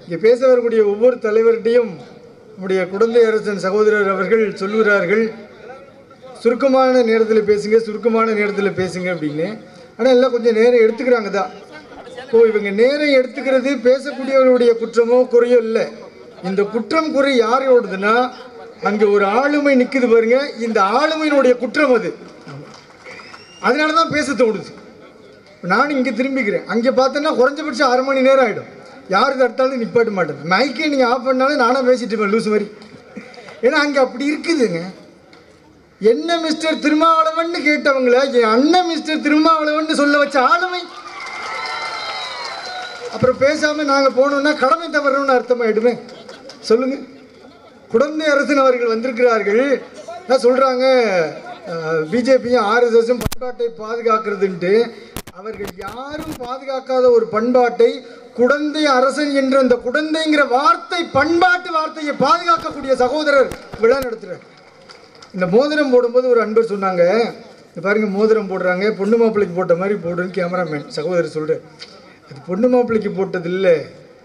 இங்கே பேச வரக்கூடிய ஒவ்வொரு தலைவர்கிட்டையும் நம்முடைய குழந்தை அரசன் சகோதரர் அவர்கள் சொல்லுகிறார்கள் சுருக்கமான நேரத்தில் பேசுங்க சுருக்கமான நேரத்தில் பேசுங்க அப்படின்னு ஆனால் எல்லாம் கொஞ்சம் நேரம் எடுத்துக்கிறாங்க தான் ஓ இவங்க நேரம் எடுத்துக்கிறது பேசக்கூடியவருடைய குற்றமோ குறையோ இல்லை இந்த குற்றம் குறை யாரோடதுன்னா அங்கே ஒரு ஆளுமை நிற்குது பாருங்க இந்த ஆளுமையினுடைய குற்றம் அது அதனால தான் பேச தோணுது நானும் இங்கே திரும்பிக்கிறேன் அங்கே பார்த்தோன்னா குறைஞ்சபட்சம் அரை மணி நேரம் ஆகிடும் யார் தடுத்தாலும் நிப்பாட்ட மாட்டேன் மைக்கே நீங்கள் ஆஃப் பண்ணாலும் நானும் பேசிட்டு இருப்பேன் லூஸ் மாதிரி ஏன்னா அங்கே அப்படி இருக்குதுங்க என்ன மிஸ்டர் திருமாவளவன் கேட்டவங்கள என் அண்ணன் மிஸ்டர் திருமாவளவன் சொல்ல வச்ச ஆளுமை அப்புறம் பேசாம நாங்க போனோம்னா கடமை தவறணும்னு அர்த்தமாயிடுமே சொல்லுங்க குழந்தை அரசன் அவர்கள் வந்திருக்கிறார்கள் நான் சொல்றாங்க பிஜேபியும் ஆர்எஸ்எஸும் பண்பாட்டை பாதுகாக்கிறதுன்ட்டு அவர்கள் யாரும் பாதுகாக்காத ஒரு பண்பாட்டை குழந்தை அரசன் என்ற அந்த குழந்தைங்கிற வார்த்தை பண்பாட்டு வார்த்தையை பாதுகாக்கக்கூடிய சகோதரர் விழா நடத்துறார் இந்த மோதிரம் போடும்போது ஒரு அன்பர் சொன்னாங்க இந்த பாருங்க மோதிரம் போடுறாங்க பொண்ணு மாப்பிள்ளைக்கு போட்ட மாதிரி போடுன்னு கேமராமேன் சகோதரர் சொல்கிறேன் அது பொண்ணு மாப்பிள்ளைக்கு போட்டது இல்லை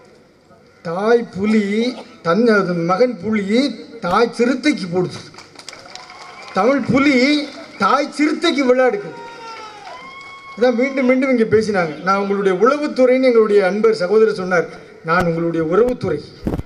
தாய் புலி தன் அது மகன் புலி தாய் சிறுத்தைக்கு போடுது தமிழ் புலி தாய் சிறுத்தைக்கு விழா எடுக்குது அதான் மீண்டும் மீண்டும் இங்கே பேசினாங்க நான் உங்களுடைய உளவுத்துறைன்னு எங்களுடைய அன்பர் சகோதரர் சொன்னார் நான் உங்களுடைய உறவுத்துறை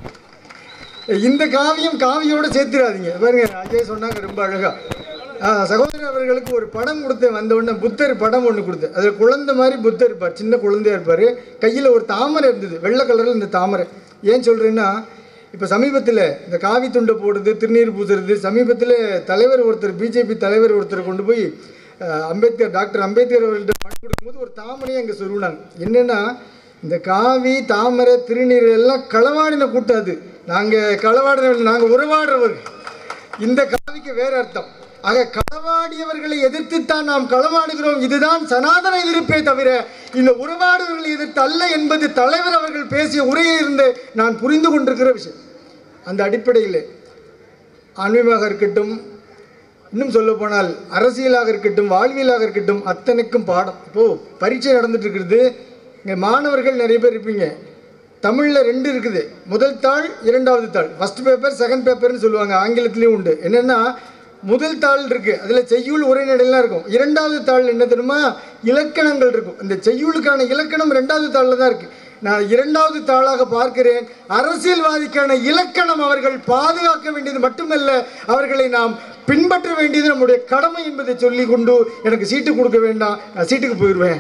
இந்த காவியம் காவியோட சேர்த்துடாதீங்க பாருங்க அஜய் சொன்னாங்க ரொம்ப அழகா ஆ, சகோதரர் அவர்களுக்கு ஒரு படம் கொடுத்தேன் வந்த உடனே புத்தர் படம் ஒன்று கொடுத்தேன் அதில் குழந்தை மாதிரி புத்தர் இருப்பார் சின்ன குழந்தையா இருப்பார் கையில் ஒரு தாமரை இருந்தது வெள்ளை கலரில் இந்த தாமரை ஏன் சொல்கிறேன்னா இப்போ சமீபத்தில் இந்த காவி துண்டை போடுறது திருநீர் பூசுறது சமீபத்தில் தலைவர் ஒருத்தர் பிஜேபி தலைவர் ஒருத்தர் கொண்டு போய் அஹ், அம்பேத்கர் டாக்டர் அம்பேத்கர் அவர்கள்ட்ட பணம் கொடுக்கும்போது ஒரு தாமரையை அங்கே சொருவினாங்க என்னென்னா இந்த காவி தாமரை திருநீர் எல்லாம் களவாடின கூட்டாது நாங்கள் களவாடினவர்கள் நாங்கள் உறவாடுறவர்கள் இந்த காவிக்கு வேற அர்த்தம் ஆக களவாடியவர்களை எதிர்த்துத்தான் நாம் களவாடுகிறோம் இதுதான் சனாதன எதிர்ப்பே தவிர இந்த உறவாடுவர்களை எதிர்த்து அல்ல என்பது தலைவர் அவர்கள் பேசிய உரையில் இருந்து நான் புரிந்து கொண்டிருக்கிற விஷயம் அந்த அடிப்படையில் ஆன்மீகமாக இருக்கட்டும் இன்னும் சொல்ல போனால் அரசியலாக இருக்கட்டும் வாழ்வியலாக இருக்கட்டும் அத்தனைக்கும் பாடம் இப்போது பரீட்சை நடந்துட்டு இருக்கிறது இங்கே மாணவர்கள் நிறைய பேர் இருப்பீங்க தமிழில் ரெண்டு இருக்குது முதல் தாள் இரண்டாவது தாள் ஃபர்ஸ்ட் பேப்பர் செகண்ட் பேப்பர்னு சொல்லுவாங்க ஆங்கிலத்துலேயும் உண்டு என்னென்னா முதல் தாள் இருக்குது அதில் செய்யுள் உரைநடைலாம் இருக்கும் இரண்டாவது தாள் என்ன தெரியுமா இலக்கணங்கள் இருக்கும் இந்த செய்யுளுக்கான இலக்கணம் ரெண்டாவது தாளில் தான் இருக்குது நான் இரண்டாவது தாளாக பார்க்கிறேன் அரசியல்வாதிக்கான இலக்கணம் அவர்கள் பாதுகாக்க வேண்டியது மட்டுமல்ல அவர்களை நாம் பின்பற்ற வேண்டியது நம்முடைய கடமை என்பதை சொல்லி கொண்டு எனக்கு சீட்டு கொடுக்க வேண்டாம் நான் சீட்டுக்கு போயிடுவேன்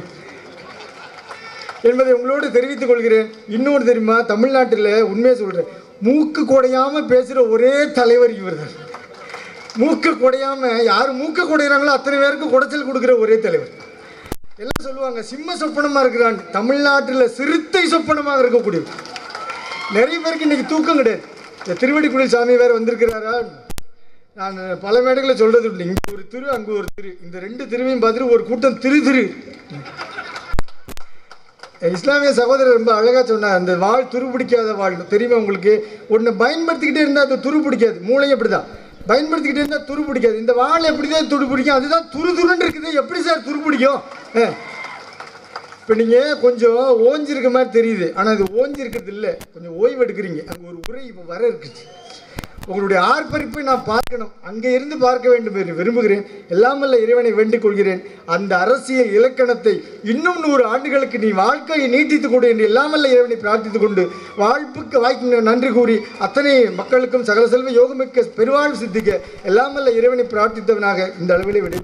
என்பதை உங்களோடு தெரிவித்துக் கொள்கிறேன் இன்னொன்று தெரியுமா தமிழ்நாட்டில் உண்மையை சொல்கிறேன் மூக்கு குடையாமல் பேசுகிற ஒரே தலைவர் இவர்தான் மூக்கு குடையாம யார் மூக்கு குடையிறாங்களோ அத்தனை பேருக்கு குடைச்சல் கொடுக்குற ஒரே தலைவர் எல்லாம் சொல்லுவாங்க சிம்ம சொப்பனமா இருக்கிறான் தமிழ்நாட்டில் சிறுத்தை சொப்பனமாக இருக்கக்கூடியவர் நிறைய பேருக்கு இன்னைக்கு தூக்கம் கிடையாது இந்த திருவடிக்குடி சாமி வேற வந்திருக்கிறாரா நான் பல மேடைகளில் சொல்றது உண்டு இங்கே ஒரு திரு அங்கே ஒரு திரு இந்த ரெண்டு திருவையும் பார்த்துட்டு ஒரு கூட்டம் திரு திரு இஸ்லாமிய சகோதரர் ரொம்ப அழகாக சொன்னார் அந்த வாழ் துரு பிடிக்காத வாழ் தெரியுமா உங்களுக்கு ஒன்று பயன்படுத்திக்கிட்டே இருந்தால் அது துரு பிடிக்காது மூளையும் அப்படி தான் பயன்படுத்திக்கிட்டே இருந்தால் துரு பிடிக்காது இந்த வாள் எப்படி தான் துரு பிடிக்கும் அதுதான் துரு துருன்னு இருக்குது எப்படி சார் துரு பிடிக்கும் இப்போ நீங்கள் கொஞ்சம் ஓஞ்சிருக்க மாதிரி தெரியுது ஆனால் அது ஓஞ்சிருக்கிறது இல்லை கொஞ்சம் ஓய்வு எடுக்கிறீங்க அங்கே ஒரு உரை இப்போ வர இருக்குது உங்களுடைய ஆர்ப்பரிப்பை நான் பார்க்கணும் அங்கே இருந்து பார்க்க வேண்டும் என்று விரும்புகிறேன் எல்லாமல்ல இறைவனை வேண்டிக் கொள்கிறேன் அந்த அரசியல் இலக்கணத்தை இன்னும் நூறு ஆண்டுகளுக்கு நீ வாழ்க்கையை நீட்டித்துக் கொடு என்று எல்லாமல்ல இறைவனை பிரார்த்தித்துக் கொண்டு வாழ்ப்புக்கு வாய்க்கு நன்றி கூறி அத்தனை மக்களுக்கும் சகல செல்வ யோகமிக்க பெருவாழ்வு சித்திக்க எல்லாமல்ல இறைவனை பிரார்த்தித்தவனாக இந்த அளவிலே விடை